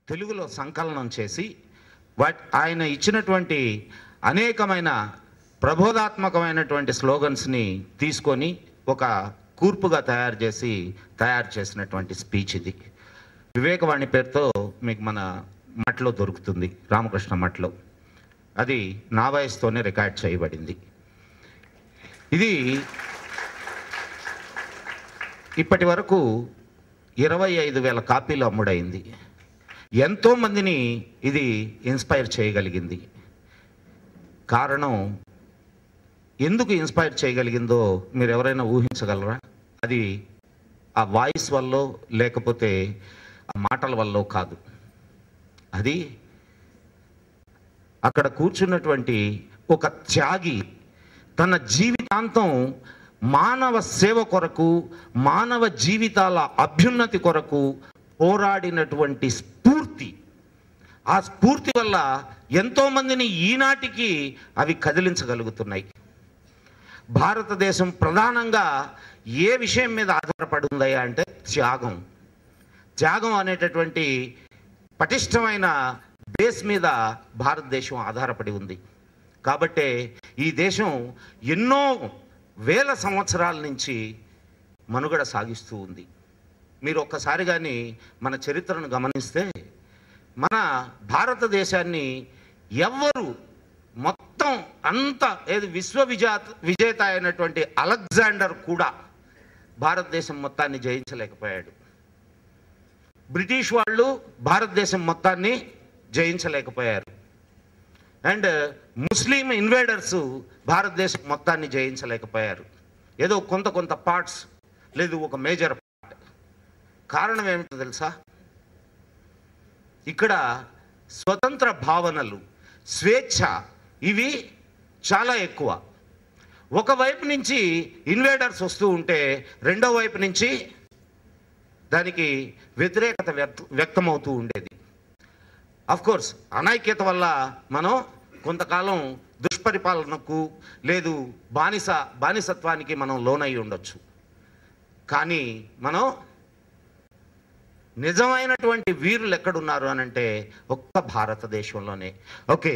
తెలుగులో సంకలనం చేసి వాట్ ఆయన ఇచ్చినటువంటి అనేకమైన ప్రబోధాత్మకమైనటువంటి స్లోగన్స్ని తీసుకొని ఒక కూర్పుగా తయారు చేసి తయారు చేసినటువంటి స్పీచ్ ఇది వివేకవాణి పేరుతో మీకు మన మట్లో దొరుకుతుంది రామకృష్ణ మట్లో అది నా వయసుతోనే రికార్డ్ చేయబడింది ఇది ఇప్పటి వరకు ఇరవై ఐదు వేల కాపీలు అమ్ముడైంది ఎంతోమందిని ఇది ఇన్స్పైర్ చేయగలిగింది కారణం ఎందుకు ఇన్స్పైర్ చేయగలిగిందో మీరు ఎవరైనా ఊహించగలరా అది ఆ వాయిస్ వల్ల లేకపోతే ఆ మాటల వల్ల కాదు అది అక్కడ కూర్చున్నటువంటి ఒక త్యాగి తన జీవితాంతం మానవ సేవ కొరకు మానవ జీవితాల అభ్యున్నతి కొరకు పోరాడినటువంటి స్ఫూర్తి ఆ స్ఫూర్తి వల్ల ఎంతోమందిని ఈనాటికి అవి కదిలించగలుగుతున్నాయి భారతదేశం ప్రధానంగా ఏ విషయం మీద ఆధారపడి ఉందయ్యా అంటే త్యాగం త్యాగం అనేటటువంటి పటిష్టమైన బేస్ మీద భారతదేశం ఆధారపడి ఉంది కాబట్టే ఈ దేశం ఎన్నో వేల సంవత్సరాల నుంచి మనుగడ సాగిస్తూ ఉంది మీరు ఒక్కసారి కానీ మన చరిత్రను గమనిస్తే మన భారతదేశాన్ని ఎవ్వరు మొత్తం అంత ఏది విశ్వ విజేత విజేత అయినటువంటి అలెగ్జాండర్ కూడా భారతదేశం మొత్తాన్ని జయించలేకపోయాడు బ్రిటిష్ వాళ్ళు భారతదేశం మొత్తాన్ని జయించలేకపోయారు అండ్ ముస్లిం ఇన్వేడర్స్ భారతదేశం మొత్తాన్ని జయించలేకపోయారు ఏదో కొంత కొంత పార్ట్స్ లేదు ఒక మేజర్ పార్ట్ కారణం ఏమిటో తెలుసా ఇక్కడ స్వతంత్ర భావనలు స్వేచ్ఛ ఇవి చాలా ఎక్కువ ఒకవైపు నుంచి ఇన్వేడర్స్ వస్తూ ఉంటే రెండో వైపు నుంచి దానికి వ్యతిరేకత వ్యక్త వ్యక్తమవుతూ ఉండేది అఫ్ కోర్స్ అనైక్యత వల్ల మనం కొంతకాలం దుష్పరిపాలనకు లేదు బానిస బానిసత్వానికి మనం లోనై ఉండొచ్చు కానీ మనం నిజమైనటువంటి వీరులు ఎక్కడున్నారు అని అంటే ఒక్క భారతదేశంలోనే ఓకే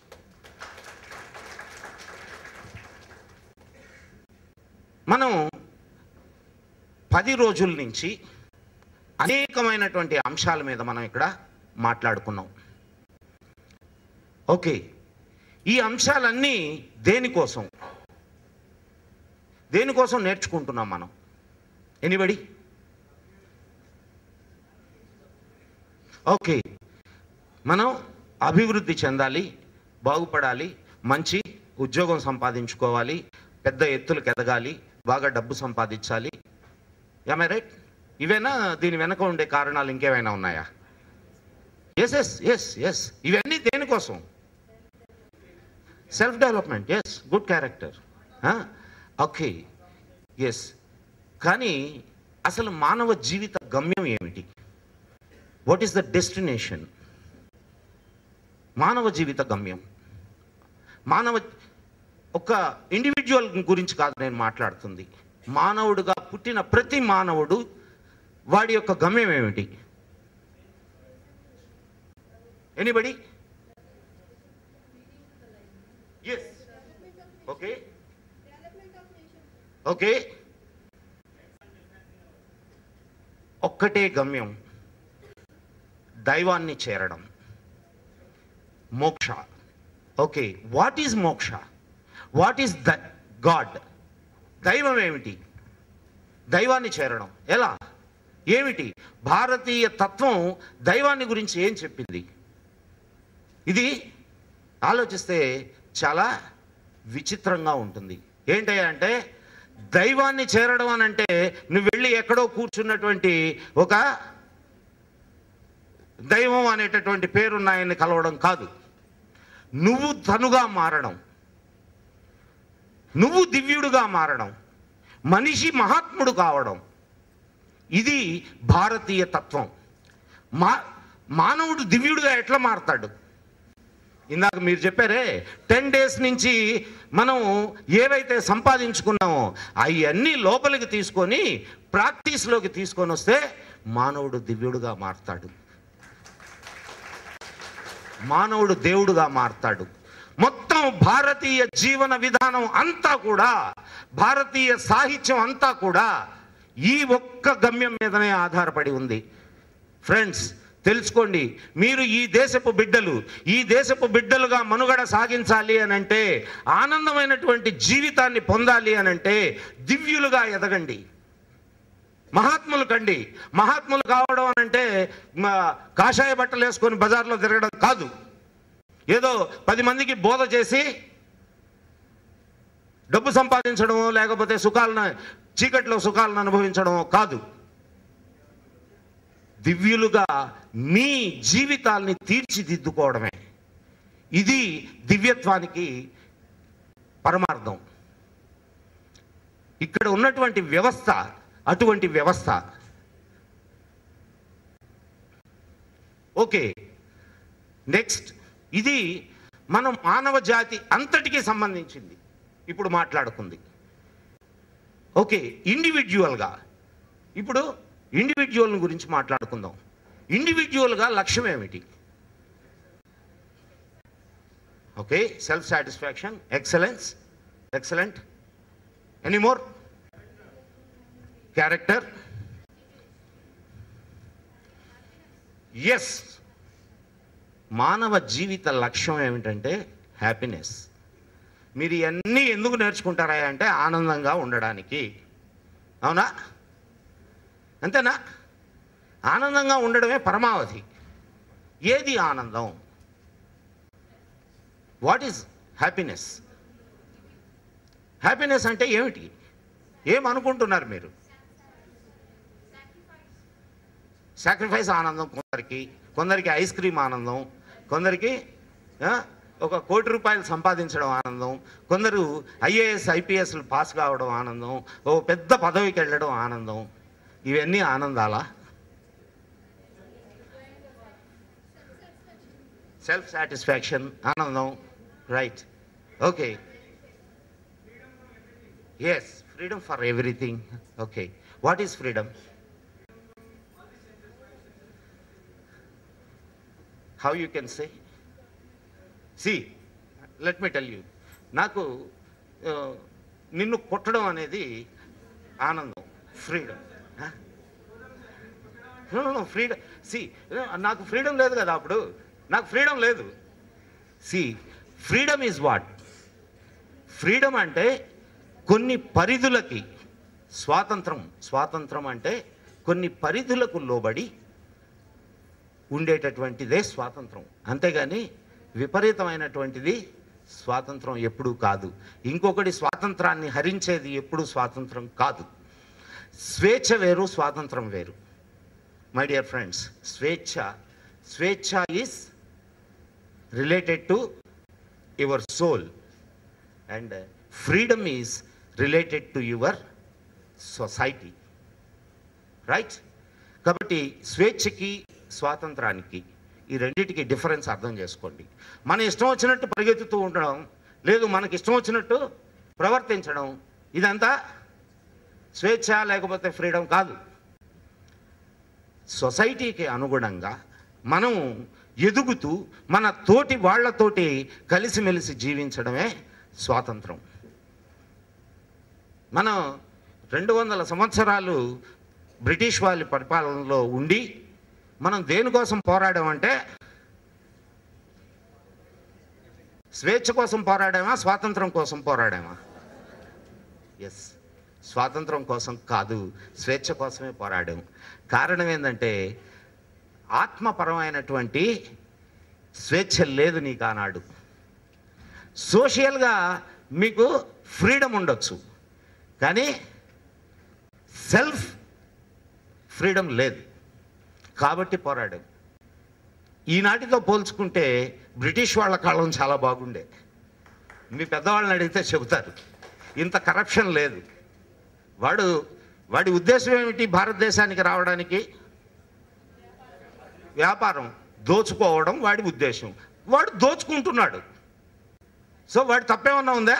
మనం పది రోజుల నుంచి అనేకమైనటువంటి అంశాల మీద మనం ఇక్కడ మాట్లాడుకున్నాం ఓకే ఈ అంశాలన్నీ దేనికోసం దేనికోసం నేర్చుకుంటున్నాం మనం ఎనిబడి ఓకే మనం అభివృద్ధి చెందాలి బాగుపడాలి మంచి ఉద్యోగం సంపాదించుకోవాలి పెద్ద ఎత్తులకు ఎదగాలి బాగా డబ్బు సంపాదించాలి ఏమై రైట్ ఇవేనా దీని వెనక ఉండే కారణాలు ఇంకేమైనా ఉన్నాయా ఎస్ ఎస్ ఎస్ ఎస్ ఇవన్నీ దేనికోసం self development yes good character okay yes కానీ అసలు మానవ జీవిత గమ్యం ఏమిటి వాట్ ఈస్ ద డెస్టినేషన్ మానవ జీవిత గమ్యం మానవ ఒక ఇండివిజువల్ గురించి కాదు నేను మాట్లాడుతుంది మానవుడుగా పుట్టిన ప్రతి మానవుడు వాడి యొక్క గమ్యం ఏమిటి ఎనీబడి ఎస్ ఓకే ఓకే ఒక్కటే గమ్యం దైవాన్ని చేరడం moksha okay what is moksha what is the God దైవం ఏమిటి దైవాన్ని చేరడం ఎలా ఏమిటి భారతీయ తత్వం దైవాన్ని గురించి ఏం చెప్పింది ఇది ఆలోచిస్తే చాలా విచిత్రంగా ఉంటుంది ఏంటయ్యా అంటే దైవాన్ని చేరడం అని అంటే నువ్వు వెళ్ళి ఎక్కడో కూర్చున్నటువంటి ఒక దైవం అనేటటువంటి పేరున్న ఆయన్ని కలవడం కాదు నువ్వు తనుగా మారడం నువ్వు దివ్యుడుగా మారడం మనిషి మహాత్ముడు కావడం ఇది భారతీయ తత్వం మా మానవుడు దివ్యుడుగా ఎట్లా మారతాడు ఇందాక మీరు చెప్పారే టెన్ డేస్ నుంచి మనం ఏవైతే సంపాదించుకున్నామో అవన్నీ లోపలికి తీసుకొని ప్రాక్టీస్లోకి తీసుకొని వస్తే మానవుడు దివ్యుడుగా మారతాడు మానవుడు దేవుడుగా మారతాడు మొత్తం భారతీయ జీవన విధానం అంతా కూడా భారతీయ సాహిత్యం అంతా కూడా ఈ ఒక్క గమ్యం మీదనే ఆధారపడి ఉంది ఫ్రెండ్స్ తెలుసుకోండి మీరు ఈ దేశపు బిడ్డలు ఈ దేశపు బిడ్డలుగా మనుగడ సాగించాలి అని అంటే ఆనందమైనటువంటి జీవితాన్ని పొందాలి అని అంటే దివ్యులుగా ఎదగండి మహాత్ములు కండి మహాత్ములు కావడం అని అంటే మ- కాషాయ బట్టలు వేసుకొని బజార్లో తిరగడం కాదు ఏదో పది మందికి బోధ చేసి డబ్బు సంపాదించడమో లేకపోతే సుఖాలను చీకట్లో సుఖాలను అనుభవించడమో కాదు దివ్యులుగా మీ జీవితాల్ని తీర్చిదిద్దుకోవడమే ఇది దివ్యత్వానికి పరమార్థం ఇక్కడ ఉన్నటువంటి వ్యవస్థ అటువంటి వ్యవస్థ ఓకే నెక్స్ట్ ఇది మనం మానవ జాతి అంతటికి సంబంధించింది ఇప్పుడు మాట్లాడుకుంది ఓకే ఇండివిజువల్గా ఇప్పుడు ఇండివిజువల్ గురించి మాట్లాడుకుందాం ఇండివిజువల్గా లక్ష్యం ఏమిటి okay self satisfaction excellence excellent any more character yes మానవ జీవిత లక్ష్యం ఏమిటంటే హ్యాపీనెస్ మీరు ఇవన్నీ ఎందుకు నేర్చుకుంటారా అంటే ఆనందంగా ఉండడానికి అవునా అంతేనా ఆనందంగా ఉండడమే పరమావధి ఏది ఆనందం వాట్ ఈజ్ హ్యాపీనెస్ హ్యాపీనెస్ అంటే ఏమిటి ఏమనుకుంటున్నారు మీరు సాక్రిఫైస్ ఆనందం కొందరికి కొందరికి ఐస్ క్రీమ్ ఆనందం కొందరికి ఆ, ఒక కోటి రూపాయలు సంపాదించడం ఆనందం కొందరు ఐఏఎస్ ఐపీఎస్లు పాస్ కావడం ఆనందం ఓ పెద్ద పదవికి వెళ్ళడం ఆనందం ఇవన్నీ ఆనందాలా సెల్ఫ్ సాటిస్ఫాక్షన్ ఆనందం right okay yes freedom for everything okay what is freedom how you can say see let me tell you నాకు ఆ, నిన్ను కొట్టడం అనేది ఆనందం ఫ్రీడమ్ ఫ్రీడమ్ సి నాకు ఫ్రీడమ్ లేదు కదా అప్పుడు నాకు ఫ్రీడమ్ లేదు see freedom is what freedom అంటే కొన్ని పరిధులకి స్వాతంత్రం స్వాతంత్రం అంటే కొన్ని పరిధులకు లోబడి ఉండేటటువంటిదే స్వాతంత్రం అంతేగాని విపరీతమైనటువంటిది స్వాతంత్రం ఎప్పుడూ కాదు ఇంకొకటి స్వాతంత్రాన్ని హరించేది ఎప్పుడూ స్వాతంత్రం కాదు స్వేచ్ఛ వేరు స్వాతంత్రం వేరు మై డియర్ ఫ్రెండ్స్ స్వేచ్ఛ స్వేచ్ఛ is related to your soul and freedom is related to your society right కాబట్టి స్వేచ్ఛకి స్వాతంత్రానికి ఈ రెండింటికి డిఫరెన్స్ అర్థం చేసుకోండి మన ఇష్టం వచ్చినట్టు పరిగెత్తుతూ ఉండడం లేదు మనకి ఇష్టం వచ్చినట్టు ప్రవర్తించడం ఇదంతా స్వేచ్ఛ లేకపోతే ఫ్రీడమ్ కాదు సొసైటీకి అనుగుణంగా మనం ఎదుగుతూ మన తోటి వాళ్ళతోటి కలిసిమెలిసి జీవించడమే స్వాతంత్రం మనం రెండు వందల సంవత్సరాలు బ్రిటిష్ వాళ్ళ పరిపాలనలో ఉండి మనం దేనికోసం పోరాడామంటే స్వేచ్ఛ కోసం పోరాడామా స్వాతంత్రం కోసం పోరాడామా ఎస్ స్వాతంత్రం కోసం కాదు స్వేచ్ఛ కోసమే పోరాడాము కారణం ఏంటంటే ఆత్మపరమైనటువంటి స్వేచ్ఛ లేదు నీకు ఆనాడు సోషియల్గా మీకు ఫ్రీడమ్ ఉండొచ్చు కానీ సెల్ఫ్ ఫ్రీడమ్ లేదు కాబట్టి పోరాడాం ఈనాటితో పోల్చుకుంటే బ్రిటిష్ వాళ్ళ కాలం చాలా బాగుండే మీ పెద్దవాళ్ళని అడిగితే చెబుతారు ఇంత కరప్షన్ లేదు వాడు వాడి ఉద్దేశం ఏమిటి భారతదేశానికి రావడానికి వ్యాపారం దోచుకోవడం వాడి ఉద్దేశం వాడు దోచుకుంటున్నాడు సో వాడి తప్పేమన్నా ఉందా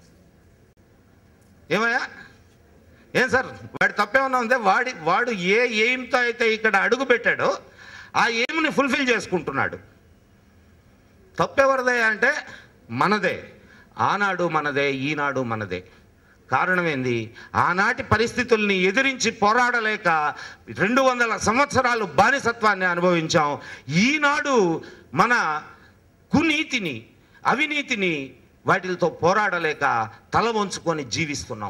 ఏమయ్యా ఏం సార్ వాడి తప్పేమన్నా ఉందా వాడి వాడు ఏ ఎయిమ్తో అయితే ఇక్కడ అడుగు పెట్టాడో ఆ ఎయిమ్ని ఫుల్ఫిల్ చేసుకుంటున్నాడు తప్పెవరిదే అంటే మనదే ఆనాడు మనదే ఈనాడు మనదే కారణం ఏంది ఆనాటి పరిస్థితుల్ని ఎదిరించి పోరాడలేక రెండు వందల సంవత్సరాలు బానిసత్వాన్ని అనుభవించాం ఈనాడు మన కునీతిని అవినీతిని వాటితో పోరాడలేక తల వంచుకొని జీవిస్తున్నాం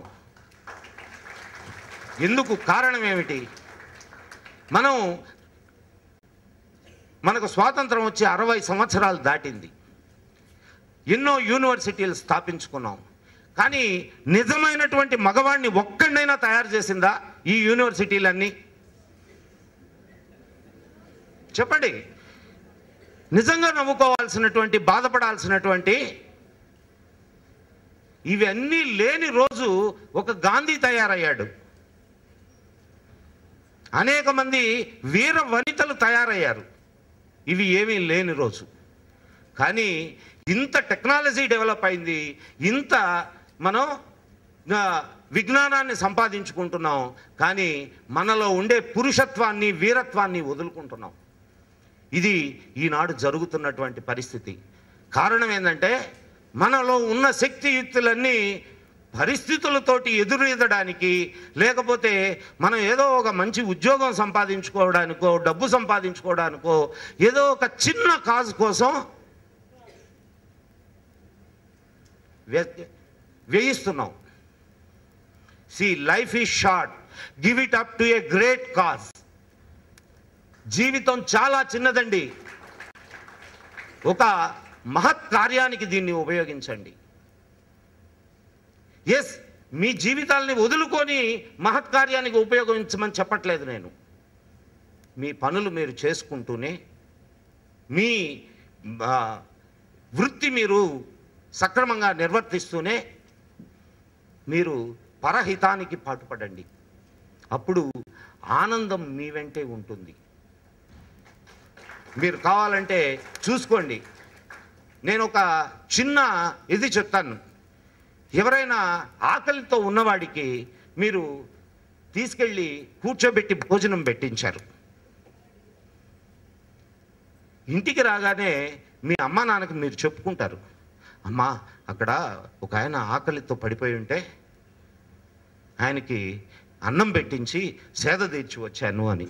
ఎందుకు కారణం ఏమిటి మనం మనకు స్వాతంత్రం వచ్చి అరవై సంవత్సరాలు దాటింది ఎన్నో యూనివర్సిటీలు స్థాపించుకున్నాం కానీ నిజమైనటువంటి మగవాడిని ఒక్కడినైనా తయారు చేసిందా ఈ యూనివర్సిటీలన్నీ చెప్పండి నిజంగా నవ్వుకోవాల్సినటువంటి బాధపడాల్సినటువంటి ఇవన్నీ లేని రోజు ఒక గాంధీ తయారయ్యాడు అనేక మంది వీర వనితలు తయారయ్యారు ఇవి ఏమీ లేని రోజు కానీ ఇంత టెక్నాలజీ డెవలప్ అయింది ఇంత మనం ఆ, విజ్ఞానాన్ని సంపాదించుకుంటున్నాం కానీ మనలో ఉండే పురుషత్వాన్ని వీరత్వాన్ని వదులుకుంటున్నాం ఇది ఈనాడు జరుగుతున్నటువంటి పరిస్థితి కారణం ఏంటంటే మనలో ఉన్న శక్తియుక్తులన్నీ పరిస్థితులతోటి ఎదురెదడానికి లేకపోతే మనం ఏదో ఒక మంచి ఉద్యోగం సంపాదించుకోవడానికో డబ్బు సంపాదించుకోవడానికో ఏదో ఒక చిన్న కాజ్ కోసం వ్య- వ్యయిస్తున్నాం see life is short give it up to a great cause జీవితం చాలా చిన్నదండి ఒక మహత్ కార్యానికి దీన్ని ఉపయోగించండి ఎస్ మీ జీవితాల్ని వదులుకొని మహత్ కార్యానికి ఉపయోగించమని చెప్పట్లేదు నేను మీ పనులు మీరు చేసుకుంటూనే మీ ఆ, వృత్తి మీరు సక్రమంగా నిర్వర్తిస్తూనే మీరు పరహితానికి పాటుపడండి అప్పుడు ఆనందం మీ వెంటే ఉంటుంది మీరు కావాలంటే చూసుకోండి నేను ఒక చిన్న ఇది చెప్తాను ఎవరైనా ఆకలితో ఉన్నవాడికి మీరు తీసుకెళ్ళి కూర్చోబెట్టి భోజనం పెట్టించారు ఇంటికి రాగానే మీ అమ్మ నాన్నకి మీరు చెప్పుకుంటారు అమ్మా అక్కడ ఒక ఆయన ఆకలితో పడిపోయి ఉంటే ఆయనకి అన్నం పెట్టించి సేద తీర్చి వచ్చాను అని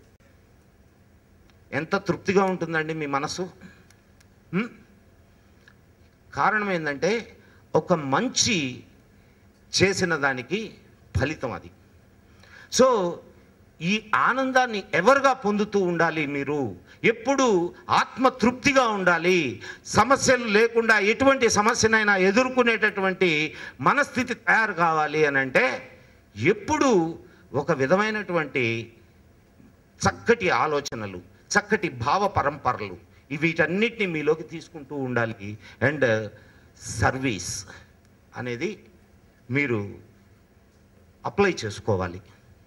ఎంత తృప్తిగా ఉంటుందండి మీ మనసు ఉం? కారణం ఏంటంటే ఒక మంచి చేసిన దానికి ఫలితం అది సో ఈ ఆనందాన్ని ఎవరుగా పొందుతూ ఉండాలి మీరు ఎప్పుడు ఆత్మ తృప్తిగా ఉండాలి సమస్యలు లేకుండా ఎటువంటి సమస్యనైనా ఎదుర్కొనేటటువంటి మనస్థితి తయారు కావాలి అని అంటే ఎప్పుడు ఒక విధమైనటువంటి చక్కటి ఆలోచనలు చక్కటి భావ పరంపరలు ఈ వీటన్నిటిని మీలోకి తీసుకుంటూ ఉండాలి అండ్ సర్వీస్ అనేది మీరు అప్లై చేసుకోవాలి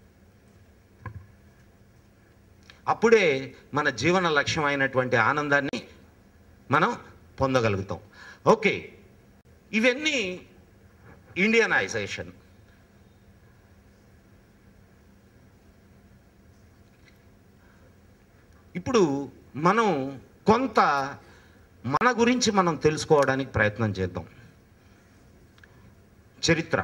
అప్పుడే మన జీవన లక్ష్యం అయినటువంటి ఆనందాన్ని మనం పొందగలుగుతాం ఓకే ఇవన్నీ ఇండియనైజేషన్ ఇప్పుడు మనం కొంత మన గురించి మనం తెలుసుకోవడానికి ప్రయత్నం చేద్దాం చరిత్ర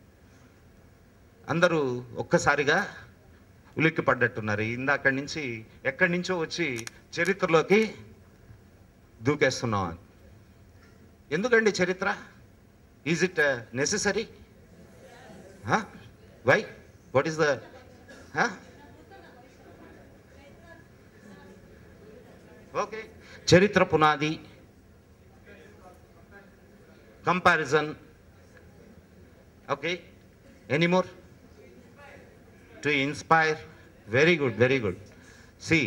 అందరూ ఒక్కసారిగా ఉలిక్కి పడ్డట్టున్నారు ఇందాక నుంచి ఎక్కడి నుంచో వచ్చి చరిత్రలోకి దూకేస్తున్నాం అని ఎందుకండి చరిత్ర is it necessary why what is the okay చరిత్ర పునాది comparison okay anymore to inspire very good very good see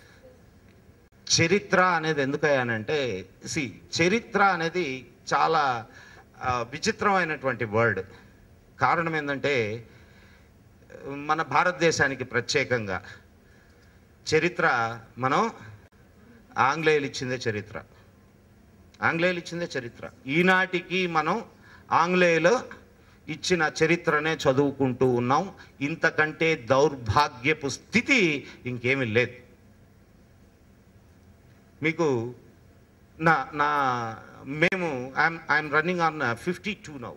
చరిత్ర అనేది ఎందుకయ్యానంటే సి చరిత్ర అనేది చాలా ఆ, విచిత్రమైనటువంటి వర్డ్ కారణం ఏంటంటే మన భారతదేశానికి ప్రత్యేకంగా చరిత్ర మనం ఆంగ్లేయులు ఇచ్చిందే చరిత్ర ఆంగ్లేయులు ఇచ్చిందే చరిత్ర ఈనాటికి మనం ఆంగ్లేయులు ఇచ్చిన చరిత్రనే చదువుకుంటూ ఉన్నాం ఇంతకంటే దౌర్భాగ్యపు స్థితి ఇంకేమీ లేదు మీకు నా నా మేము I'm I'm running on fifty two now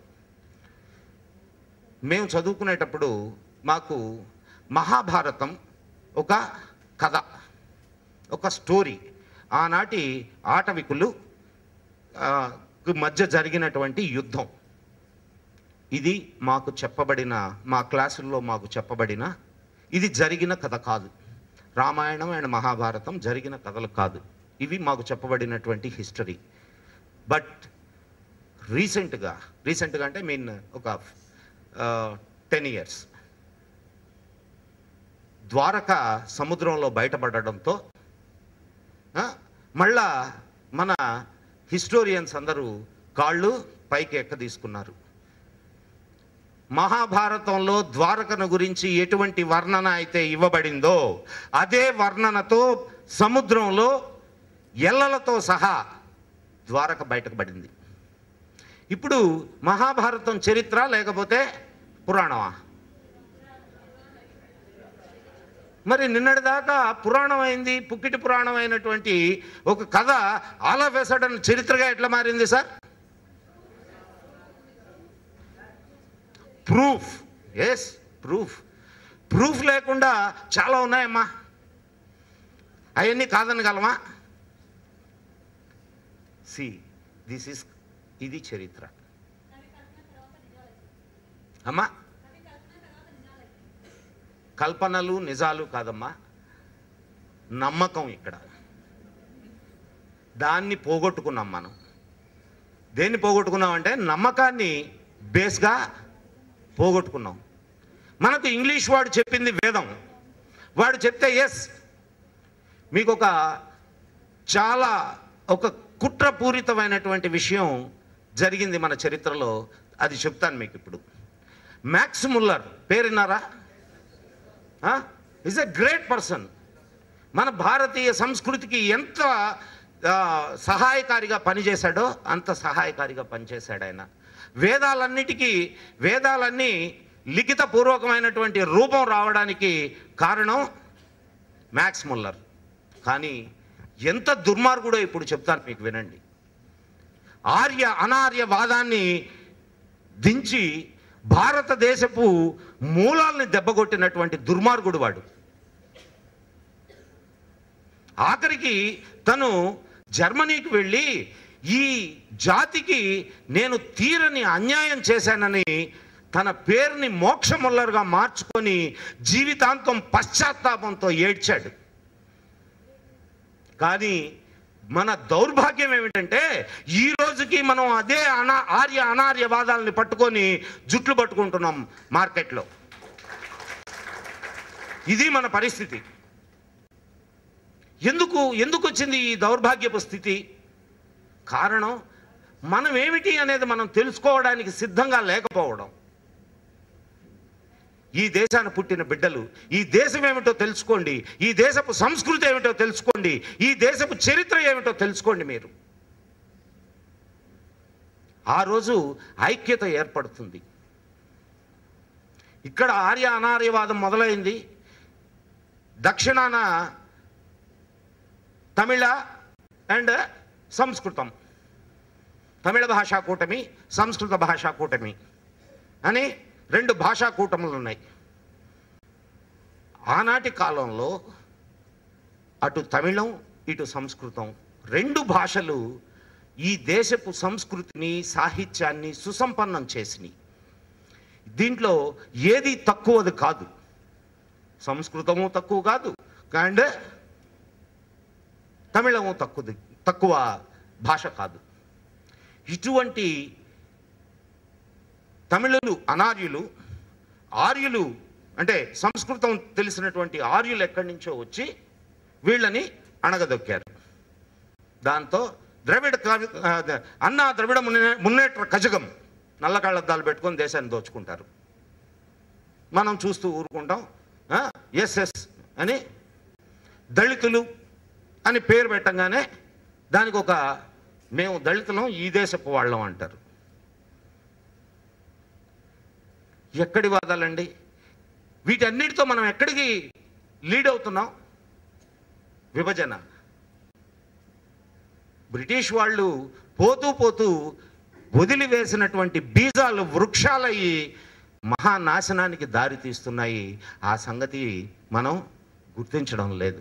మేము చదువుకునేటప్పుడు మాకు మహాభారతం ఒక కథ ఒక స్టోరీ ఆనాటి ఆటవికులు ఆ, కు మధ్య జరిగినటువంటి యుద్ధం ఇది మాకు చెప్పబడిన మా క్లాసుల్లో మాకు చెప్పబడిన ఇది జరిగిన కథ కాదు రామాయణం అండ్ మహాభారతం జరిగిన కథలు కాదు ఇవి మాకు చెప్పబడినటువంటి హిస్టరీ బట్ రీసెంట్గా రీసెంట్గా అంటే మీన్ ఒక టెన్ ఇయర్స్ ద్వారక సముద్రంలో బయటపడడంతో ఆ, మళ్ళా మన హిస్టోరియన్స్ అందరూ కాళ్ళు పైకి ఎక్క తీసుకున్నారు మహాభారతంలో ద్వారకను గురించి ఎటువంటి వర్ణన అయితే ఇవ్వబడిందో అదే వర్ణనతో సముద్రంలో ఎల్లలతో సహా ద్వారక బయటకు పడింది ఇప్పుడు మహాభారతం చరిత్ర లేకపోతే పురాణమా మరి నిన్నటిదాకా పురాణం అయింది పుక్కిటి పురాణం అయినటువంటి ఒక కథ ఆల్ ఆఫ్ ఎ సడన్ చరిత్రగా ఎట్లా మారింది sir proof yes proof proof లేకుండా చాలా ఉన్నాయమ్మా అవన్నీ కాదనగలమా సి దిస్ ఇస్ ఇది చరిత్ర అమ్మా కల్పనలు నిజాలు కాదమ్మా నమ్మకం ఇక్కడ దాన్ని పోగొట్టుకున్నాం మనం దేన్ని పోగొట్టుకున్నామంటే నమ్మకాన్ని బేస్గా పోగొట్టుకున్నాం మనకు ఇంగ్లీష్ వాడు చెప్పింది వేదం వాడు చెప్తే ఎస్ మీకు ఒక చాలా ఒక కుట్రపూరితమైనటువంటి విషయం జరిగింది మన చరిత్రలో అది చెప్తాను మీకు ఇప్పుడు మ్యాక్స్ ముల్లర్ పేరున్నారా ఈజ్ ఎ గ్రేట్ పర్సన్ మన భారతీయ సంస్కృతికి ఎంత ఆ, సహాయకారిగా పనిచేశాడో అంత సహాయకారిగా పనిచేశాడు ఆయన వేదాలన్నిటికీ వేదాలన్నీ లిఖితపూర్వకమైనటువంటి రూపం రావడానికి కారణం మ్యాక్స్ ముల్లర్ కానీ ఎంత దుర్మార్గుడో ఇప్పుడు చెప్తాను మీకు వినండి ఆర్య అనార్య వాదాన్ని దించి భారతదేశపు మూలాల్ని దెబ్బకొట్టినటువంటి దుర్మార్గుడు వాడు ఆఖరికి తను జర్మనీకి వెళ్ళి ఈ జాతికి నేను తీరని అన్యాయం చేశానని తన పేరుని మోక్షముల్లరుగా మార్చుకొని జీవితాంతం పశ్చాత్తాపంతో ఏడ్చాడు కానీ మన దౌర్భాగ్యం ఏమిటంటే ఈ రోజుకి మనం అదే అనా ఆర్య అనార్యవాదాలని పట్టుకొని జుట్లు పట్టుకుంటున్నాం మార్కెట్లో ఇది మన పరిస్థితి ఎందుకు ఎందుకు వచ్చింది ఈ దౌర్భాగ్యపు స్థితి కారణం మనం ఏమిటి అనేది మనం తెలుసుకోవడానికి సిద్ధంగా లేకపోవడం ఈ దేశాన పుట్టిన బిడ్డలు ఈ దేశం ఏమిటో తెలుసుకోండి ఈ దేశపు సంస్కృతి ఏమిటో తెలుసుకోండి ఈ దేశపు చరిత్ర ఏమిటో తెలుసుకోండి మీరు ఆ రోజు ఐక్యత ఏర్పడుతుంది ఇక్కడ ఆర్య అనార్యవాదం మొదలైంది దక్షిణాన తమిళ అండ్ సంస్కృతం తమిళ భాషా కూటమి సంస్కృత భాషా కూటమి అని రెండు భాషా కూటములు ఉన్నాయి ఆనాటి కాలంలో అటు తమిళం ఇటు సంస్కృతం రెండు భాషలు ఈ దేశపు సంస్కృతిని సాహిత్యాన్ని సుసంపన్నం చేసినాయి దీంట్లో ఏది తక్కువది కాదు సంస్కృతము తక్కువ కాదు అండ్ తమిళము తక్కువది తక్కువ భాష కాదు ఇటువంటి తమిళులు అనార్యులు ఆర్యులు అంటే సంస్కృతం తెలిసినటువంటి ఆర్యులు ఎక్కడి నుంచో వచ్చి వీళ్ళని అణగదొక్కారు దాంతో ద్రవిడ కవి- ఆ, ద- అన్నా ద్రవిడ మున్నే- మున్నేట్ర కజగం నల్ల కళ్ళద్దాలు పెట్టుకొని దేశాన్ని దోచుకుంటారు మనం చూస్తూ ఊరుకుంటాం ఎస్ ఎస్ అని దళితులు అని పేరు పెట్టంగానే దానికి ఒక మేము దళితులం ఈ దేశపు వాళ్ళం అంటారు ఎక్కడి వాదాలండి వీటన్నిటితో మనం ఎక్కడికి లీడ్ అవుతున్నాం విభజన బ్రిటిష్ వాళ్ళు పోతూ పోతూ వదిలివేసినటువంటి బీజాలు వృక్షాలయ్యి మహానాశనానికి దారి తీస్తున్నాయి ఆ సంగతి మనం గుర్తించడం లేదు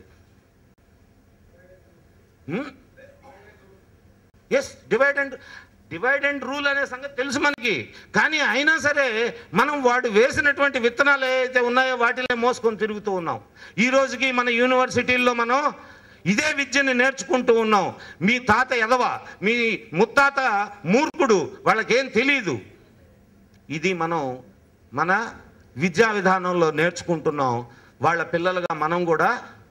yes divide and divide and rule అనే సంగతి తెలుసు మనకి కానీ అయినా సరే మనం వాడు వేసినటువంటి విత్తనాలు ఏవైతే ఉన్నాయో వాటినే మోసుకొని తిరుగుతూ ఉన్నాం ఈ రోజుకి మన యూనివర్సిటీల్లో మనం ఇదే విద్యని నేర్చుకుంటూ ఉన్నాం మీ తాత ఎదవ మీ ముత్తాత మూర్ఖుడు వాళ్ళకేం తెలియదు ఇది మనం మన విద్యా విధానంలో నేర్చుకుంటున్నాం వాళ్ళ పిల్లలుగా మనం కూడా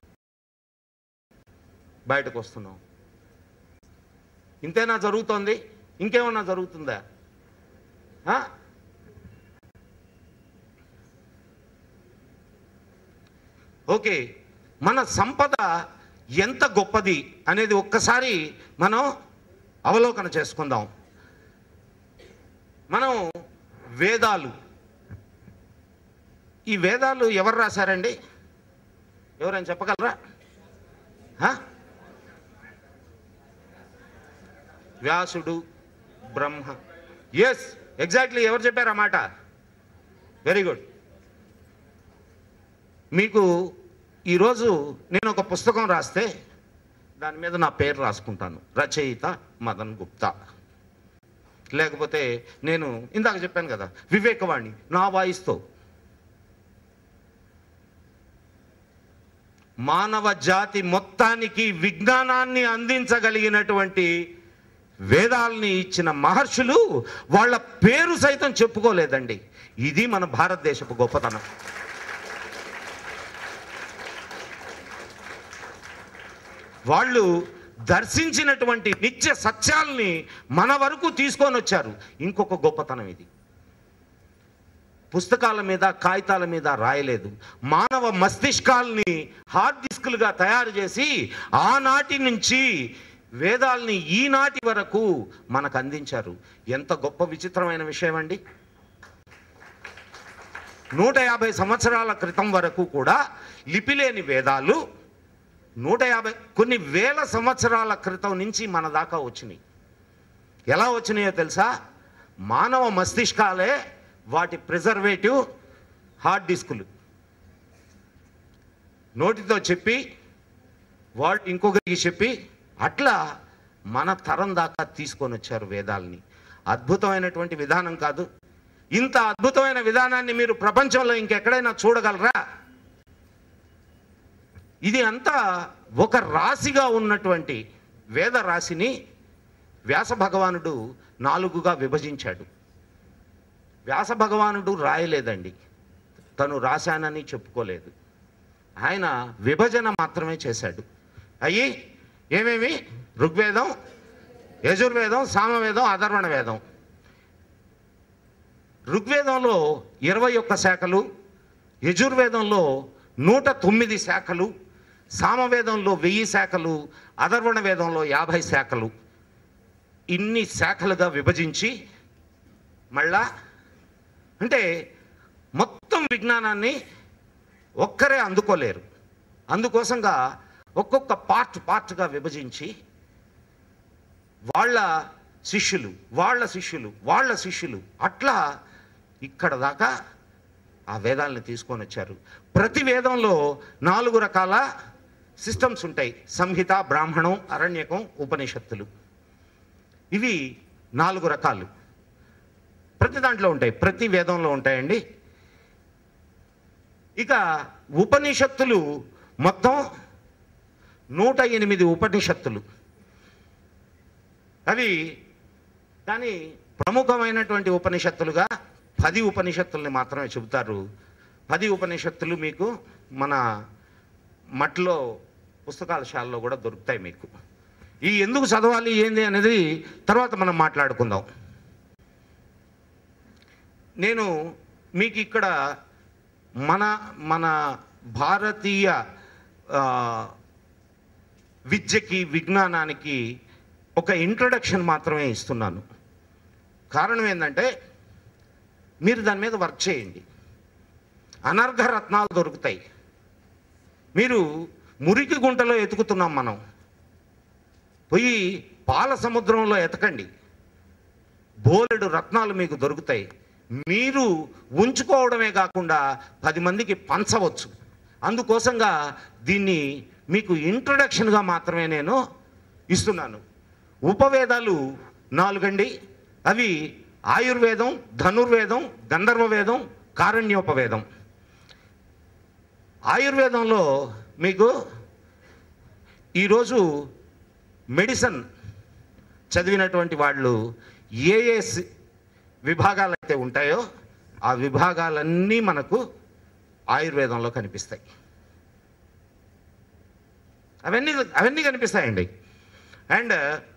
బయటకు వస్తున్నాం ఇంతేనా జరుగుతోంది ఇంకేమన్నా జరుగుతుందా ఆ? ఓకే మన సంపద ఎంత గొప్పది అనేది ఒక్కసారి మనం అవలోకన చేసుకుందాం మనం వేదాలు ఈ వేదాలు ఎవరు రాశారండి ఎవరైనా చెప్పగలరా ఆ? వ్యాసుడు బ్రహ్మ ఎస్ ఎగ్జాక్ట్లీ ఎవరు చెప్పారు ఆ మాట వెరీ గుడ్ మీకు ఈరోజు నేను ఒక పుస్తకం రాస్తే దాని మీద నా పేరు రాసుకుంటాను రచయిత మదన్ గుప్తా లేకపోతే నేను ఇందాక చెప్పాను కదా వివేకవాణి నా వాయిస్తో మానవ జాతి మొత్తానికి విజ్ఞానాన్ని అందించగలిగినటువంటి వేదాల్ని ఇచ్చిన మహర్షులు వాళ్ళ పేరు సైతం చెప్పుకోలేదండి ఇది మన భారతదేశపు గొప్పతనం వాళ్ళు దర్శించినటువంటి నిత్య సత్యాల్ని మన వరకు తీసుకొని వచ్చారు ఇంకొక గొప్పతనం ఇది పుస్తకాల మీద కాగితాల మీద రాయలేదు మానవ మస్తిష్కాల్ని హార్డ్ డిస్కులుగా తయారు చేసి ఆనాటి నుంచి వేదాల్ని ఈనాటి వరకు మనకు అందించారు ఎంత గొప్ప విచిత్రమైన విషయం అండి నూట యాభై సంవత్సరాల క్రితం వరకు కూడా లిపిలేని వేదాలు నూట యాభై కొన్ని వేల సంవత్సరాల క్రితం నుంచి మన దాకా వచ్చినాయి ఎలా వచ్చినాయో తెలుసా మానవ మస్తిష్కాలే వాటి ప్రిజర్వేటివ్ హార్డ్ డిస్కులు నోటితో చెప్పి వాళ్ళు ఇంకొకరికి చెప్పి అట్లా మన తరం దాకా తీసుకొని వచ్చారు వేదాల్ని అద్భుతమైనటువంటి విధానం కాదు ఇంత అద్భుతమైన విధానాన్ని మీరు ప్రపంచంలో ఇంకెక్కడైనా చూడగలరా ఇది అంతా ఒక రాశిగా ఉన్నటువంటి వేద రాశిని వ్యాస భగవానుడు నాలుగుగా విభజించాడు వ్యాస భగవానుడు రాయలేదండి తను రాశానని చెప్పుకోలేదు ఆయన విభజన మాత్రమే చేశాడు అయ్యి ఏమేమి ఋగ్వేదం యజుర్వేదం సామవేదం అధర్వణ వేదం ఋగ్వేదంలో ఇరవై ఒక్క శాఖలు యజుర్వేదంలో నూట తొమ్మిది శాఖలు సామవేదంలో వెయ్యి శాఖలు అధర్వణ వేదంలో యాభై శాఖలు ఇన్ని శాఖలుగా విభజించి మళ్ళా అంటే మొత్తం విజ్ఞానాన్ని ఒక్కరే అందుకోలేరు అందుకోసంగా ఒక్కొక్క పార్ట్ పార్ట్గా విభజించి వాళ్ళ శిష్యులు వాళ్ళ శిష్యులు వాళ్ళ శిష్యులు అట్లా ఇక్కడ దాకా ఆ వేదాలను తీసుకొని వచ్చారు ప్రతి వేదంలో నాలుగు రకాల సిస్టమ్స్ ఉంటాయి సంహిత బ్రాహ్మణం అరణ్యకం ఉపనిషత్తులు ఇవి నాలుగు రకాలు ప్రతి దాంట్లో ఉంటాయి ప్రతి వేదంలో ఉంటాయండి ఇక ఉపనిషత్తులు మొత్తం నూట ఎనిమిది ఉపనిషత్తులు అవి కానీ ప్రముఖమైనటువంటి ఉపనిషత్తులుగా పది ఉపనిషత్తుల్ని మాత్రమే చెబుతారు పది ఉపనిషత్తులు మీకు మన మట్లో పుస్తకాల శాలలో కూడా దొరుకుతాయి మీకు ఈ ఎందుకు చదవాలి ఏంది అనేది తర్వాత మనం మాట్లాడుకుందాం నేను మీకు ఇక్కడ మన మన భారతీయ ఆ, విద్యకి విజ్ఞానానికి ఒక ఇంట్రొడక్షన్ మాత్రమే ఇస్తున్నాను కారణం ఏంటంటే మీరు దాని మీద వర్క్ చేయండి అనర్ఘ రత్నాలు దొరుకుతాయి మీరు మురికి గుంటలో ఎతుకుతున్నాం మనం పోయి పాల సముద్రంలో ఎతకండి బోలెడు రత్నాలు మీకు దొరుకుతాయి మీరు ఉంచుకోవడమే కాకుండా పది మందికి పంచవచ్చు అందుకోసంగా దీన్ని మీకు ఇంట్రొడక్షన్గా మాత్రమే నేను ఇస్తున్నాను ఉపవేదాలు నాలుగండి అవి ఆయుర్వేదం ధనుర్వేదం గంధర్వ వేదం కారణ్యోపవేదం ఆయుర్వేదంలో మీకు ఈరోజు మెడిసిన్ చదివినటువంటి వాళ్ళు ఏ ఏ సి- విభాగాలు అయితే ఉంటాయో ఆ విభాగాలన్నీ మనకు ఆయుర్వేదంలో కనిపిస్తాయి అవన్నీ అవన్నీ కనిపిస్తాయండి అండ్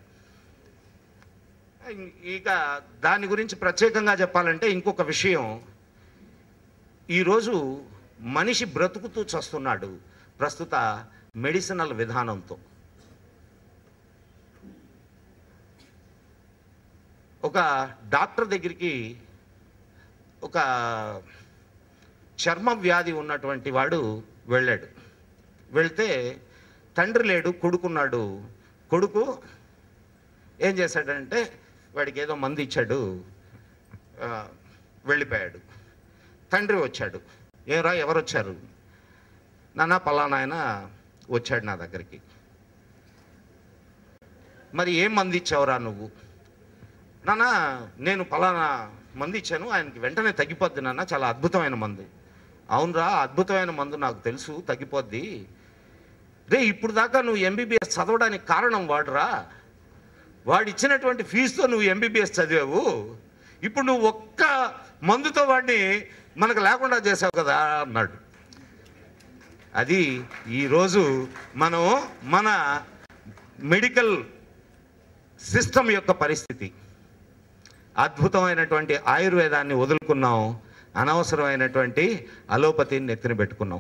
ఇక దాని గురించి ప్రత్యేకంగా చెప్పాలంటే ఇంకొక విషయం ఈరోజు మనిషి బ్రతుకుతూ చస్తున్నాడు ప్రస్తుత మెడిసినల్ విధానంతో ఒక డాక్టర్ దగ్గరికి ఒక చర్మ వ్యాధి ఉన్నటువంటి వాడు వెళ్ళాడు వెళ్తే తండ్రి లేడు కొడుకున్నాడు కొడుకు ఏం చేశాడంటే వాడికి ఏదో మందు ఇచ్చాడు ఆ, వెళ్ళిపోయాడు తండ్రి వచ్చాడు ఏరా ఎవరు వచ్చారు నాన్న పలానా ఆయన వచ్చాడు నా దగ్గరికి మరి ఏం మంది ఇచ్చావురా నువ్వు నాన్న నేను పలానా మంది ఇచ్చాను ఆయనకి వెంటనే తగ్గిపోద్ది నాన్న చాలా అద్భుతమైన మందు అవునరా అద్భుతమైన మందు నాకు తెలుసు తగ్గిపోద్ది రే ఇప్పుడు దాకా నువ్వు ఎంబీబీఎస్ చదవడానికి కారణం వాడురా వాడు ఇచ్చినటువంటి ఫీజుతో నువ్వు ఎంబీబీఎస్ చదివావు ఇప్పుడు నువ్వు ఒక్క మందుతో వాడిని మనకు లేకుండా చేసావు కదా అన్నాడు అది ఈరోజు మనం మన మెడికల్ సిస్టమ్ యొక్క పరిస్థితి అద్భుతమైనటువంటి ఆయుర్వేదాన్ని వదులుకున్నాం అనవసరమైనటువంటి అలోపతిని నెత్తిన పెట్టుకున్నాం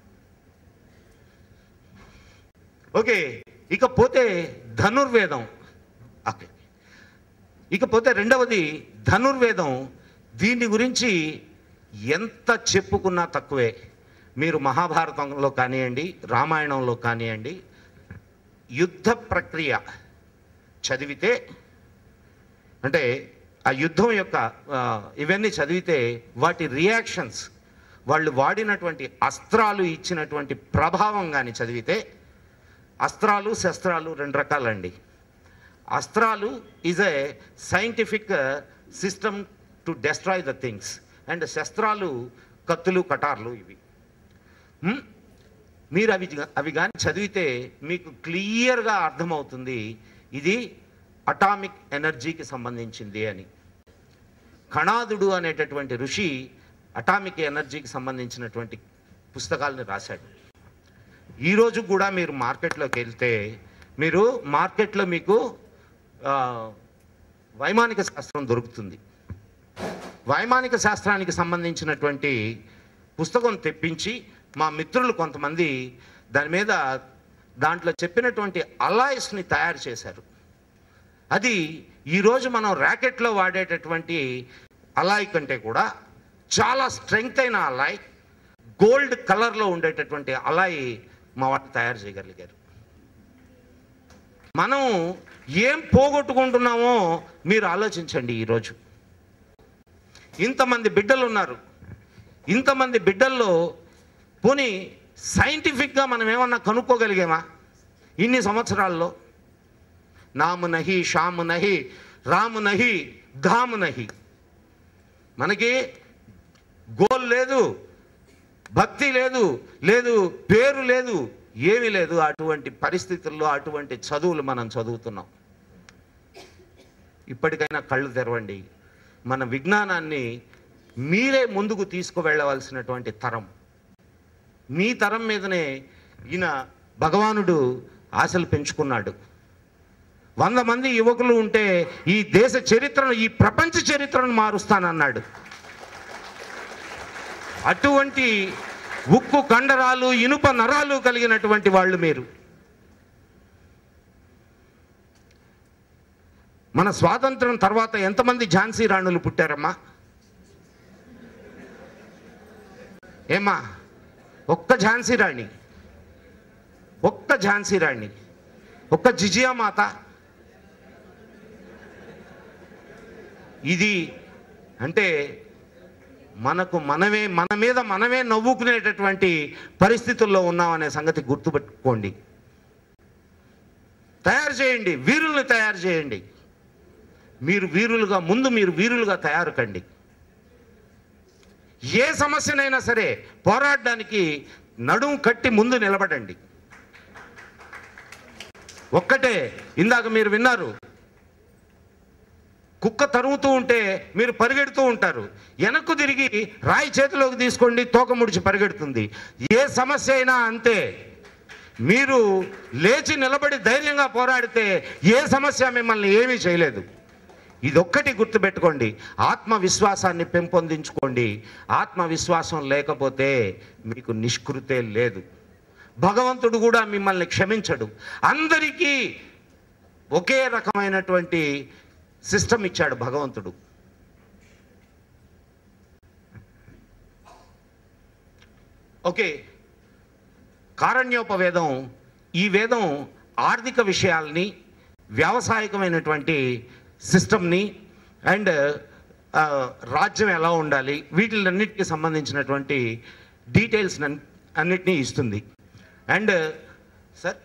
ఓకే ఇకపోతే ధనుర్వేదం ఓకే ఇకపోతే రెండవది ధనుర్వేదం దీని గురించి ఎంత చెప్పుకున్నా తక్కువే మీరు మహాభారతంలో కానివ్వండి రామాయణంలో కానివ్వండి యుద్ధ ప్రక్రియ చదివితే అంటే ఆ యుద్ధం యొక్క ఆ, ఇవన్నీ చదివితే వాటి రియాక్షన్స్ వాళ్ళు వాడినటువంటి అస్త్రాలు ఇచ్చినటువంటి ప్రభావం కానీ చదివితే అస్త్రాలు శస్త్రాలు రెండు రకాలండి అస్త్రాలు is a scientific system to destroy the things and శస్త్రాలు కత్తులు కటార్లు ఇవి హ్మ్? మీరు అవి అవి కానీ చదివితే మీకు క్లియర్గా అర్థమవుతుంది ఇది అటామిక్ ఎనర్జీకి సంబంధించింది అని కణాదుడు అనేటటువంటి ఋషి అటామిక్ ఎనర్జీకి సంబంధించినటువంటి పుస్తకాలను రాశాడు ఈరోజు కూడా మీరు మార్కెట్లోకి వెళ్తే మీరు మార్కెట్లో మీకు ఆ, వైమానిక శాస్త్రం దొరుకుతుంది వైమానిక శాస్త్రానికి సంబంధించినటువంటి పుస్తకం తెప్పించి మా మిత్రులు కొంతమంది దాని మీద దాంట్లో చెప్పినటువంటి అలాయిస్ని తయారు చేశారు అది ఈరోజు మనం ర్యాకెట్లో వాడేటటువంటి అలాయ్ కంటే కూడా చాలా స్ట్రెంగ్త్ అయిన అలాయ్ గోల్డ్ కలర్లో ఉండేటటువంటి అలాయ్ మా వాళ్ళు తయారు చేయగలిగారు మనం ఏం పోగొట్టుకుంటున్నామో మీరు ఆలోచించండి ఈరోజు ఇంతమంది బిడ్డలు ఉన్నారు ఇంతమంది బిడ్డల్లో పోనీ సైంటిఫిక్గా మనం ఏమన్నా కనుక్కోగలిగామా ఇన్ని సంవత్సరాల్లో నాము నహి షాము నహి రాము నహి ధాము నహి మనకి గోల్ లేదు భక్తి లేదు లేదు పేరు లేదు ఏమీ లేదు అటువంటి పరిస్థితుల్లో అటువంటి చదువులు మనం చదువుతున్నాం ఇప్పటికైనా కళ్ళు తెరవండి మన విజ్ఞానాన్ని మీరే ముందుకు తీసుకువెళ్ళవలసినటువంటి తరం మీ తరం మీదనే ఈయన భగవానుడు ఆశలు పెంచుకున్నాడు వంద మంది యువకులు ఉంటే ఈ దేశ చరిత్రను ఈ ప్రపంచ చరిత్రను మారుస్తానన్నాడు అటువంటి ఉక్కు కండరాలు ఇనుప నరాలు కలిగినటువంటి వాళ్ళు మీరు మన స్వాతంత్రం తర్వాత ఎంతమంది ఝాన్సీ రాణులు పుట్టారమ్మా ఏమ్మా ఒక్క ఝాన్సీ రాణి ఒక్క ఝాన్సీ రాణి ఒక్క జిజియా మాత ఇది అంటే మనకు మనమే మన మీద మనమే నవ్వుకునేటటువంటి పరిస్థితుల్లో ఉన్నామనే సంగతి గుర్తుపెట్టుకోండి తయారు చేయండి వీరుల్ని తయారు చేయండి మీరు వీరులుగా ముందు మీరు వీరులుగా తయారు కండి ఏ సమస్యనైనా సరే పోరాడడానికి నడుం కట్టి ముందు నిలబడండి ఒక్కటే ఇందాక మీరు విన్నారు కుక్క తరుముతూ ఉంటే మీరు పరిగెడుతూ ఉంటారు వెనక్కు తిరిగి రాయి చేతిలోకి తీసుకోండి తోక ముడిచి పరిగెడుతుంది ఏ సమస్య అయినా అంతే మీరు లేచి నిలబడి ధైర్యంగా పోరాడితే ఏ సమస్య మిమ్మల్ని ఏమీ చేయలేదు ఇదొక్కటి గుర్తుపెట్టుకోండి ఆత్మవిశ్వాసాన్ని పెంపొందించుకోండి ఆత్మవిశ్వాసం లేకపోతే మీకు నిష్కృతే లేదు భగవంతుడు కూడా మిమ్మల్ని క్షమించడు అందరికీ ఒకే రకమైనటువంటి సిస్టమ్ ఇచ్చాడు భగవంతుడు ఓకే కారణ్యోపవేదం ఈ వేదం ఆర్థిక విషయాల్ని వ్యావసాయికమైనటువంటి సిస్టమ్ని అండ్ రాజ్యం ఎలా ఉండాలి వీటిలన్నిటికీ సంబంధించినటువంటి డీటెయిల్స్ అన్నిటినీ ఇస్తుంది అండ్ సార్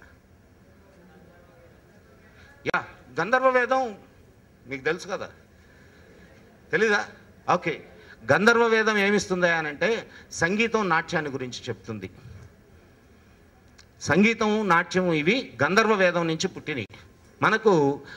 యా గంధర్వ వేదం మీకు తెలుసు కదా తెలీదా ఓకే గంధర్వ వేదం ఏమిస్తుందా అని అంటే సంగీతం నాట్యాన్ని గురించి చెప్తుంది సంగీతం నాట్యం ఇవి గంధర్వ వేదం నుంచి పుట్టినవి మనకు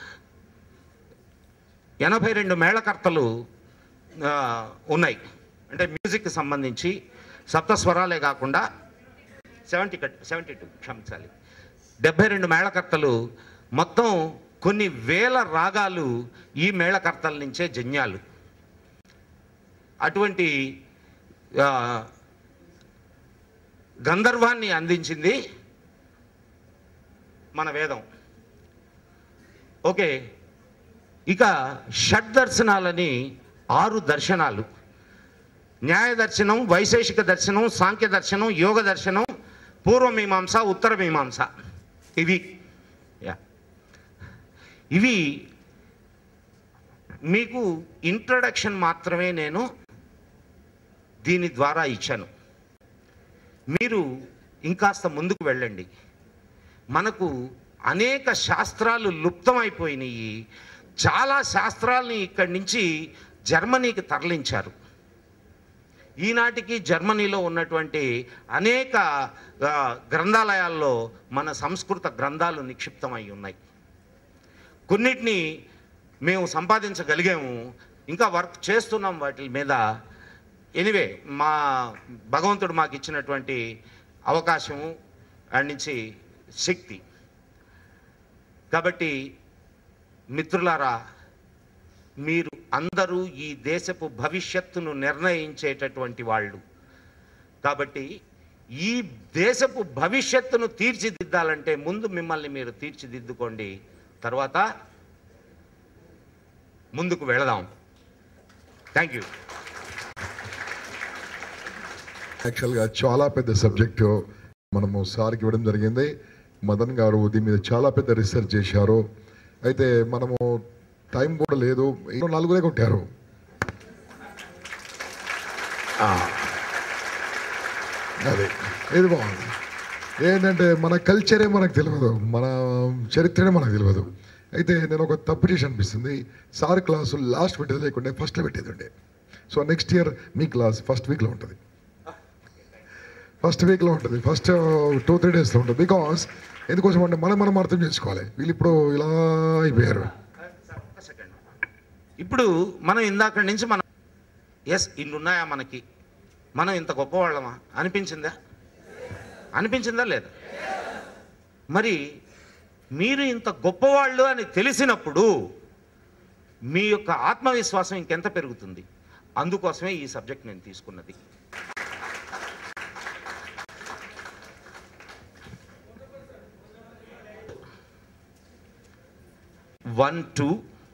ఎనభై రెండు మేళకర్తలు ఆ, ఉన్నాయి అంటే మ్యూజిక్కి సంబంధించి సప్తస్వరాలే కాకుండా సెవెంటీ కట్ సెవెంటీ టూ క్షమించాలి డెబ్బై రెండు మేళకర్తలు మొత్తం కొన్ని వేల రాగాలు ఈ మేళకర్తల నుంచే జన్యాలు అటువంటి ఆ, గంధర్వాన్ని అందించింది మన వేదం ఓకే ఇక షడ్ దర్శనాలని ఆరు దర్శనాలు న్యాయ దర్శనం వైశేషిక దర్శనం సాంఖ్య దర్శనం యోగ దర్శనం పూర్వమీమాంస ఉత్తర మీమాంస ఇవి యా ఇవి మీకు ఇంట్రడక్షన్ మాత్రమే నేను దీని ద్వారా ఇచ్చాను మీరు ఇంకాస్త ముందుకు వెళ్ళండి మనకు అనేక శాస్త్రాలు లుప్తమైపోయినాయి చాలా శాస్త్రాలని ఇక్కడి నుంచి జర్మనీకి తరలించారు ఈనాటికి జర్మనీలో ఉన్నటువంటి అనేక ఆ, గ్రంథాలయాల్లో మన సంస్కృత గ్రంథాలు నిక్షిప్తమై ఉన్నాయి కొన్నిటిని మేము సంపాదించగలిగాము ఇంకా వర్క్ చేస్తున్నాం వాటి మీద ఎనివే మా భగవంతుడు మాకు ఇచ్చినటువంటి అవకాశము అండ్ నుంచి శక్తి కాబట్టి మిత్రులారా మీరు అందరూ ఈ దేశపు భవిష్యత్తును నిర్ణయించేటటువంటి వాళ్ళు కాబట్టి ఈ దేశపు భవిష్యత్తును తీర్చిదిద్దాలంటే ముందు మిమ్మల్ని మీరు తీర్చిదిద్దుకోండి తర్వాత ముందుకు వెళదాం థ్యాంక్ యూ యాక్చువల్గా చాలా పెద్ద సబ్జెక్టు మనము సార్కి ఇవ్వడం జరిగింది మదన్ గారు దీని మీద చాలా పెద్ద రీసెర్చ్ చేశారు అయితే మనము టైం కూడా లేదు ఇంకో నలుగురే కొట్టారు అదే ఇది బాగుంది ఏంటంటే మన కల్చరే మనకు తెలియదు మన చరిత్రనే మనకు తెలియదు అయితే నేను ఒక తప్పు చేసి అనిపిస్తుంది సార్ క్లాసు లాస్ట్ పెట్టేది లేకుంటే ఫస్ట్లో పెట్టేది ఉండే సో నెక్స్ట్ ఇయర్ మీ క్లాస్ ఫస్ట్ వీక్లో ఉంటుంది ఫస్ట్ వీక్లో ఉంటుంది ఫస్ట్ టూ త్రీ డేస్లో ఉంటుంది బికాస్ ఎందుకోసం అంటే మనం మనం అర్థం చేసుకోవాలి వీళ్ళు ఇప్పుడు ఇలా అయిపోయారు సార్, ఒక్క సెకండ్. ఇప్పుడు మనం ఇందాక నుంచి మనం ఎస్ ఇన్ని ఉన్నాయా మనకి మనం ఇంత గొప్పవాళ్ళమా అనిపించిందా అనిపించిందా లేదా మరి మీరు ఇంత గొప్పవాళ్ళు అని తెలిసినప్పుడు మీ యొక్క ఆత్మవిశ్వాసం ఇంకెంత పెరుగుతుంది అందుకోసమే ఈ సబ్జెక్ట్ నేను తీసుకున్నది వన్ టూ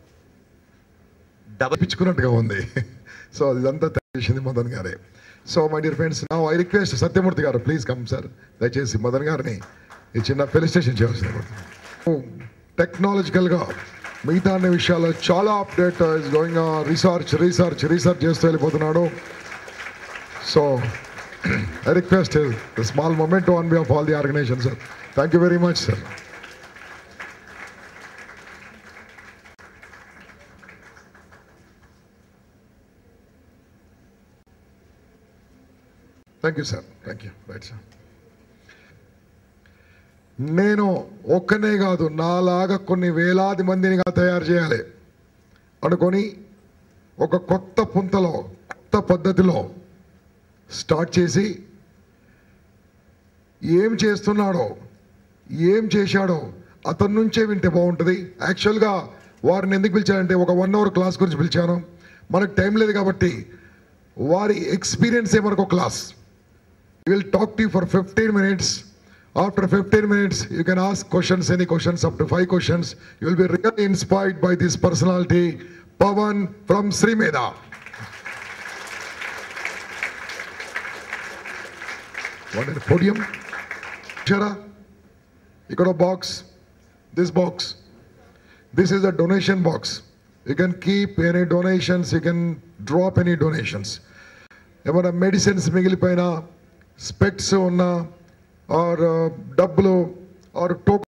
డబల్ తప్పించుకున్నట్టుగా ఉంది సో ఇదంతా తయారు చేసింది మదన్ గారే సో మై డియర్ ఫ్రెండ్స్ నా I request Satyamurthy garu please come sir దయచేసి మదన్ గారిని ఈ చిన్న ఫెలిస్టేషన్ చేయవలసింది టెక్నాలజికల్గా మిగతా అన్ని విషయాల్లో చాలా update is going research research research చేస్తూ వెళ్ళిపోతున్నాడు so I request the small moment on behalf all the organisation sir thank you very much sir thank you sir thank you right sir నేను ఒక్కనే కాదు నాలాగా కొన్ని వేలాది మందినిగా తయారు చేయాలి అనుకొని ఒక కొత్త పుంతలో కొత్త పద్ధతిలో స్టార్ట్ చేసి ఏం చేస్తున్నాడో ఏం చేశాడో అతని నుంచే వింటే బాగుంటుంది యాక్చువల్గా వారిని ఎందుకు పిలిచానంటే ఒక వన్ అవర్ క్లాస్ గురించి పిలిచాను మనకు టైం లేదు కాబట్టి వారి ఎక్స్పీరియన్సే మనకు class will talk to for fifteen minutes after fifteen minutes you can ask questions any questions up to five questions you will be really inspired by this personality Pavan from Shrimedha what is podium చూరా ఇక్కడ box this box this is a donation box you can keep any donations you can drop any donations ఏమైనా medicines మిగిలిపోయినా specs ఉన్నా or డబ్బులు or took